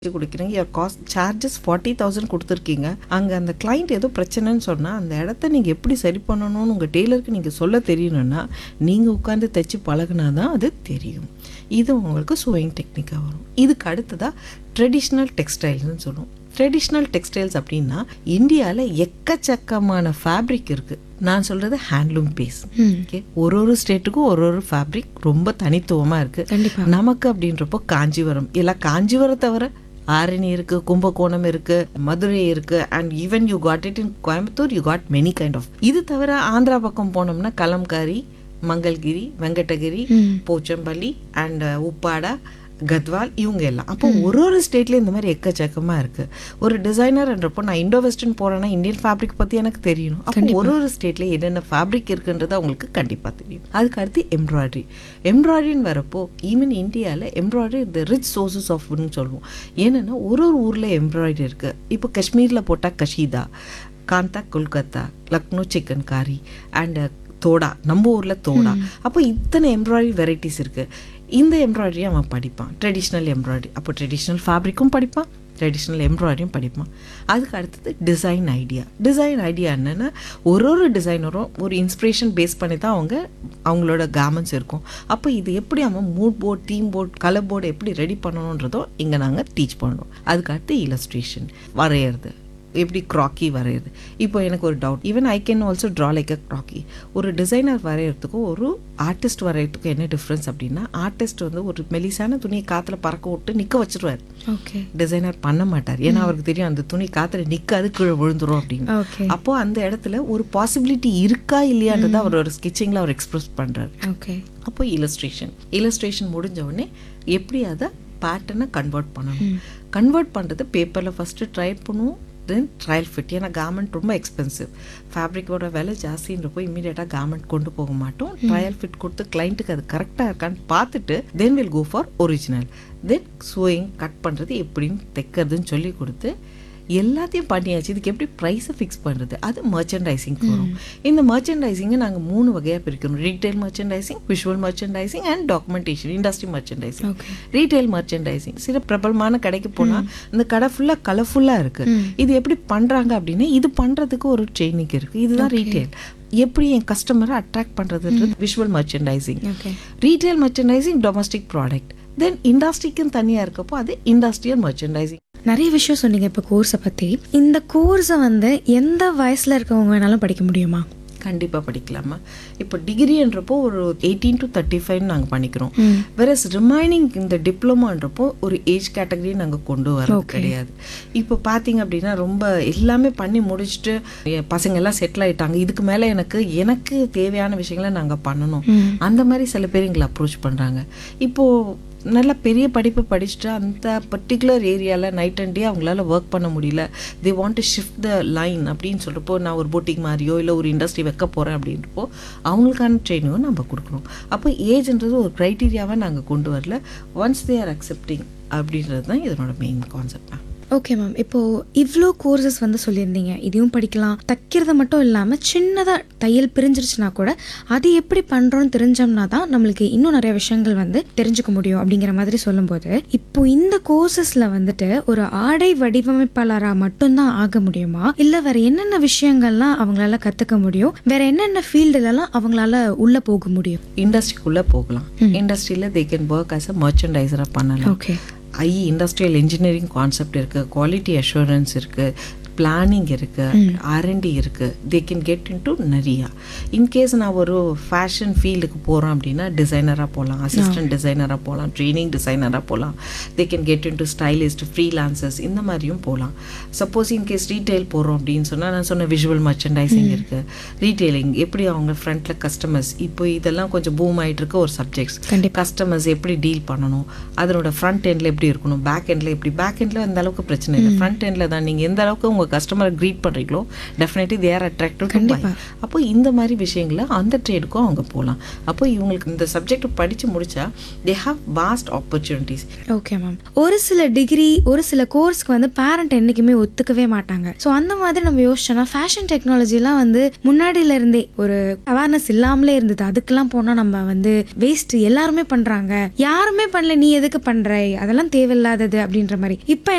கொடுக்குறீங்க your cost charges forty thousand கொடுத்துருக்கீங்க அங்கே அந்த கிளைண்ட் ஏதோ பிரச்சனைன்னு சொன்னால் அந்த இடத்த நீங்கள் எப்படி சரி பண்ணணும்னு உங்கள் டெய்லருக்கு நீங்கள் சொல்ல தெரியணும்னா நீங்கள் உட்காந்து தைச்சு பழகுனா தான் அது தெரியும் இது உங்களுக்கு சுவைங் டெக்னிக்காக வரும் இதுக்கு அடுத்ததாக ட்ரெடிஷ்னல் டெக்ஸ்டைல்ஸ்னு சொல்லுவோம் ட்ரெடிஷ்னல் டெக்ஸ்டைல்ஸ் அப்படின்னா இந்தியாவில் எக்கச்சக்கமான ஃபேப்ரிக் இருக்குது நான் சொல்கிறது ஹேண்ட்லூம் பேஸ் ஓகே ஒரு ஒரு ஸ்டேட்டுக்கும் ஒரு ஒரு ஃபேப்ரிக் ரொம்ப தனித்துவமாக இருக்குது கண்டிப்பா நமக்கு அப்படின்றப்போ காஞ்சிபுரம் இல்லை காஞ்சிபுரம் தவிர ஆரணி இருக்கு கும்பகோணம் இருக்கு மதுரை இருக்கு and even you got it in Coimbatore you got many kind of இது தவிர ஆந்திரா பக்கம் போனோம்னா கலம்காரி மங்கள்கிரி வெங்கடகிரி போச்சம்பள்ளி அண்ட் உப்பாடா கத்வால் இவங்க எல்லாம் அப்போ ஒரு ஒரு ஸ்டேட்ல இந்த மாதிரி எக்கச்சக்கமா இருக்கு ஒரு டிசைனர்ன்றப்போ நான் இண்டோ வெஸ்டர்ன் போறேன்னா இந்தியன் ஃபேப்ரிக் பத்தி எனக்கு தெரியணும் அப்போ ஒரு ஒரு ஸ்டேட்ல என்னென்ன ஃபேப்ரிக் இருக்குன்றது அவங்களுக்கு கண்டிப்பா தெரியும் அதுக்கு அடுத்து எம்ப்ராய்டரி எம்ப்ராய்டரின்னு வரப்போ ஈவன் இந்தியாவில் எம்ப்ராய்டரி இந்த ரிச் சோர்சஸ் ஆஃப் ஃபுட்னு சொல்லுவோம் ஏன்னா ஒரு ஒரு ஊரில் எம்ப்ராய்டரி இருக்குது இப்போ காஷ்மீரில் போட்டால் கஷீதா காந்தா கொல்கத்தா லக்னோ சிக்கன் காரி அண்ட் தோடா நம்ம ஊரில் தோடா அப்போ இத்தனை எம்ப்ராய்டரி வெரைட்டிஸ் இருக்குது இந்த எம்ப்ராய்டரி அவன் படிப்பான் ட்ரெடிஷ்னல் எம்ப்ராய்டரி அப்போ ட்ரெடிஷ்னல் ஃபேப்ரிக்கும் படிப்பான் ட்ரெடிஷ்னல் எம்ப்ராய்டரியும் படிப்பான் அதுக்கு அடுத்தது டிசைன் ஐடியா டிசைன் ஐடியா என்னென்னா ஒரு ஒரு டிசைனரும் ஒரு இன்ஸ்பிரேஷன் பேஸ் பண்ணி தான் அவங்க அவங்களோட கார்மெண்ட்ஸ் இருக்கும் அப்போ இது எப்படி அவன் mood board theme board colour board எப்படி ரெடி பண்ணணுன்றதோ இங்கே நாங்கள் டீச் பண்ணுறோம் அதுக்கு அடுத்து இலஸ்ட்ரேஷன் வரைகிறது எப்படி க்ராக்கி வரையுது இப்போ எனக்கு ஒரு doubt even I can also draw like a croquis ஒரு டிசைனர் வரைகிறதுக்கும் ஒரு ஆர்டிஸ்ட் வரைகிறதுக்கும் என்ன டிஃப்ரென்ஸ் அப்படின்னா ஆர்டிஸ்ட் வந்து ஒரு மெலிசான துணியை காற்றுல பறக்க விட்டு நிற்க வச்சிருவார் ஓகே டிசைனர் பண்ண மாட்டார் ஏன்னா அவருக்கு தெரியும் அந்த துணி காற்றுல நிற்காது கீழே விழுந்துரும் அப்படின்னு ஓகே அப்போ அந்த இடத்துல ஒரு பாசிபிலிட்டி இருக்கா இல்லையான்றதை அவரோட ஸ்கெச்சிங்கில் அவர் எக்ஸ்பிரஸ் பண்ணுறாரு ஓகே அப்போ இலஸ்ட்ரேஷன் இலஸ்ட்ரேஷன் முடிஞ்ச உடனே எப்படி அதை பேட்டர்னை கன்வெர்ட் பண்ணணும் கன்வெர்ட் பண்ணுறது பேப்பரில் ஃபஸ்ட்டு ட்ரை பண்ணுவோம் தென் ட்ரையல் ஃபிட் ஏன்னா கார்மெண்ட் ரொம்ப எக்ஸ்பென்சிவ் ஃபேப்ரிக்கோட விலை ஜாஸ்தின்றப்போ இமீடியட்டாக கார்மெண்ட் கொண்டு போக மாட்டோம் ட்ரையல் ஃபிட் கொடுத்து கிளைண்ட்டுக்கு அது கரெக்டாக இருக்கான்னு பார்த்துட்டு then will go for original then sewing cut பண்ணுறது எப்படின்னு தைக்கிறதுன்னு சொல்லி கொடுத்து எல்லாத்தையும் பண்ணியாச்சு இதுக்கு எப்படி ப்ரைஸை ஃபிக்ஸ் பண்ணுறது அது மர்ச்சன்டைசிங்க்கு வரும் இந்த மர்ச்சன்டைசிங்கை நாங்கள் மூணு வகையாக பிரிக்கணும் retail merchandising visual merchandising and documentation industry merchandising okay retail merchandising சில பிரபலமான கடைக்கு போனால் இந்த கடை ஃபுல்லாக கலர்ஃபுல்லாக இருக்கு இது எப்படி பண்ணுறாங்க அப்படின்னா இது பண்ணுறதுக்கு ஒரு ட்ரைனிங் இருக்குது இதுதான் ரீட்டைல் எப்படி என் கஸ்டமரை அட்ராக்ட் பண்ணுறதுன்றது visual merchandising okay retail merchandising domestic product then இண்டஸ்ட்ரிக்குன்னு தனியாக இருக்கப்போ அது இண்டஸ்ட்ரியல் மர்ச்சன்டைசிங் நிறைய விஷயம் சொன்னீங்க இப்போ கோர்ஸை பற்றி இந்த கோர்ஸை வந்து எந்த வயசில் இருக்கவங்க வேணாலும் படிக்க முடியுமா கண்டிப்பாக படிக்கலாமா இப்போ டிகிரின்றப்போ ஒரு எயிட்டீன் டு தேர்ட்டி ஃபைவ் நாங்கள் பண்ணிக்கிறோம் வெரஸ் ரிமைனிங் இந்த டிப்ளமான்றப்போ ஒரு ஏஜ் கேட்டகரி நாங்கள் கொண்டு வரோம் கிடையாது இப்போ பார்த்தீங்க அப்படின்னா ரொம்ப எல்லாமே பண்ணி முடிச்சுட்டு என் பசங்க எல்லாம் செட்டில் ஆயிட்டாங்க இதுக்கு மேலே எனக்கு எனக்கு தேவையான விஷயங்களை நாங்கள் பண்ணணும் அந்த மாதிரி சில பேர் எங்களை அப்ரோச் பண்ணுறாங்க இப்போது நல்ல பெரிய படிப்பு படிச்சுட்டு அந்த பர்டிகுலர் ஏரியாவில் நைட் அண்ட் டே அவங்களால ஒர்க் பண்ண முடியல they want to shift the line அப்படின்னு சொல்கிறப்போ நான் ஒரு போட்டிங் மாதிரியோ இல்லை ஒரு இண்டஸ்ட்ரி வைக்க போகிறேன் அப்படின்றப்போ அவங்களுக்கான ட்ரைனிங்கும் நம்ம கொடுக்குறோம் அப்போ ஏஜ்ன்றது ஒரு க்ரைட்டீரியாவாக நாங்கள் கொண்டு வரல ஒன்ஸ் தே ஆர் அக்செப்டிங் அப்படின்றது தான் இதனோட main concept ma'am okay ma'am இப்போ இவ்வளோ கோர்சஸ் வந்து சொல்லியிருந்தீங்க இதையும் படிக்கலாம் தைக்கிறது மட்டும் இல்லாமல் சின்னதாக தையல் பிரிஞ்சிருச்சுனா கூட அது எப்படி பண்ணுறோன்னு தெரிஞ்சோம்னா தான் நம்மளுக்கு இன்னும் நிறைய விஷயங்கள் வந்து தெரிஞ்சுக்க முடியும் அப்படிங்கிற மாதிரி சொல்லும்போது இப்போ இந்த கோர்சஸில் வந்துட்டு ஒரு ஆடை வடிவமைப்பாளராக மட்டும்தான் ஆக முடியுமா இல்லை வேற என்னென்ன விஷயங்கள்லாம் அவங்களால கற்றுக்க முடியும் வேற என்னென்ன ஃபீல்டுலலாம் அவங்களால உள்ளே போக முடியும் இண்டஸ்ட்ரிக்குள்ளே போகலாம் இண்டஸ்ட்ரியில் they can work as a மர்ச்சன்டைசராக பண்ணலாம் okay I industrial engineering concept இருக்குது குவாலிட்டி அஷூரன்ஸ் இருக்குது பிளானிங் இருக்குது ஆர்என்டி இருக்குது they can get into நிறையா இன்கேஸ் நான் ஒரு ஃபேஷன் ஃபீல்டுக்கு போகிறேன் அப்படின்னா டிசைனராக போகலாம் அசிஸ்டன்ட் டிசைனராக போகலாம் ட்ரைனிங் டிசைனராக போகலாம் they can get into stylist freelancers இந்த மாதிரியும் போகலாம் சப்போஸ் இன்கேஸ் ரீட்டைல் போகிறோம் அப்படின்னு சொன்னால் நான் சொன்ன விஷுவல் மர்ச்சன்டைசிங் இருக்குது ரீட்டைலிங் எப்படி அவங்க ஃப்ரண்ட்டில் கஸ்டமர்ஸ் இப்போ இதெல்லாம் கொஞ்சம் பூம் ஆகிட்டு இருக்க ஒரு சப்ஜெக்ட்ஸ் கண்டிப்பா. கஸ்டமர்ஸ் எப்படி டீல் பண்ணணும் அதனோட ஃப்ரண்ட் எண்டில் எப்படி இருக்கணும் பேக் எண்டில் எப்படி பேக் எண்டில் அந்த அளவுக்கு பிரச்சனை இல்லை ஃப்ரண்ட் எண்டில் தான் நீங்கள் எந்த அளவுக்கு உங்கள் கஸ்டமரை க்ரீட் பண்ணுறீங்களோ டெஃபினெட்லி தேர் அட்ராக்டிவ் கண்டிப்பா. அப்போ இந்த மாதிரி விஷயங்களை அந்த ட்ரேடுக்கும் அவங்க போகலாம் அப்போ இவங்களுக்கு இந்த சப்ஜெக்ட் படித்து முடிச்சா they have vast opportunities okay ma'am ஒரு சில டிகிரி ஒரு சில கோர்ஸ்க்கு வந்து பேரண்ட் என்றைக்குமே ஒத்துக்கவே மாட்டாங்க ஸோ அந்த மாதிரி நம்ம யோசிச்சோம்னா ஃபேஷன் டெக்னாலஜிலாம் வந்து முன்னாடியில இருந்தே ஒரு அவேர்னஸ் இல்லாமலே இருந்தது அதுக்கெல்லாம் போனால் நம்ம வந்து வேஸ்ட் எல்லாருமே பண்ணுறாங்க யாருமே பண்ணல நீ எதுக்கு பண்ணுற அதெல்லாம் தேவையில்லாதது அப்படின்ற மாதிரி இப்போ